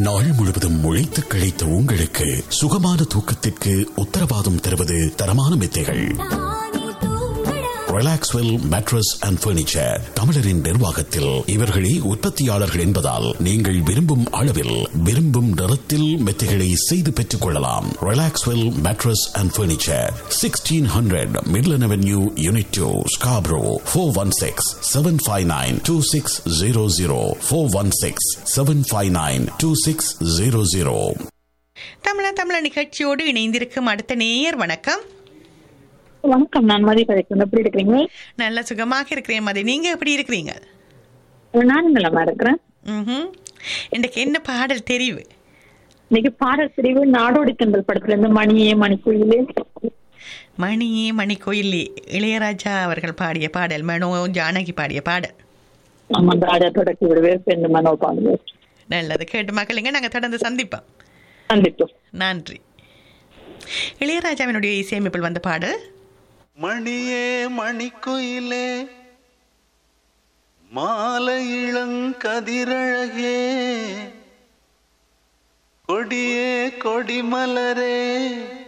நாள் முழுவதும் உழைத்து கிழைத்த உங்களுக்கு சுகமான தூக்கத்திற்கு உத்தரவாதம் தருவது தரமான மெத்தைகள் ரிலாக்ஸ்வெல் மேட்ரஸ் அண்ட் பர்னிச்சர் தமிழரின் நிர்வாகத்தில் இவர்களே உற்பத்தியாளர்கள் என்பதால் நீங்கள் விரும்பும் அளவில் விரும்பும் நிறத்தில் மெத்தைகளை செய்து பெற்றுக் கொள்ளலாம் Relaxwell mattress and furniture sixteen hundred Midland Avenue unit two Scarborough four one six seven five nine two six zero zero four one six seven five nine two six zero zero தமிழா தமிழா நிகழ்ச்சியோடு இணைந்திருக்கும் அடுத்த நேயர் வணக்கம் வணக்கம் நான் மதி கதைக்கிறேன் எப்படி இருக்கிறீங்க நல்ல சுகமாக இருக்கிறேன் மதி நீங்க எப்படி இருக்கிறீங்க நான் நலமா இருக்கிறேன் ம்ஹும். இன்றைக்கு என்ன பாடல் தெரிவு இன்னைக்கு பாடல் பிரிவு நாடோடி தென்றல் படத்துல இருந்து மணியே மணிக்குயிலே மணியே மணி கோயிலே இளையராஜா அவர்கள் பாடிய பாடல் மனோ ஜானகி பாடிய பாடல் ஆமா ராஜா தொடக்கி விடுவேன் பெண்ணு மனோ பாடுவேன் நல்லது கேட்டு மக்களுங்க நாங்க தொடர்ந்து சந்திப்போம் சந்திப்போம் நன்றி இளையராஜாவினுடைய இசையமைப்பில் வந்த பாடல் மணியே மணிக்குயிலே மாலை இளங்கதிரழகே கொடியே கொடிமலரே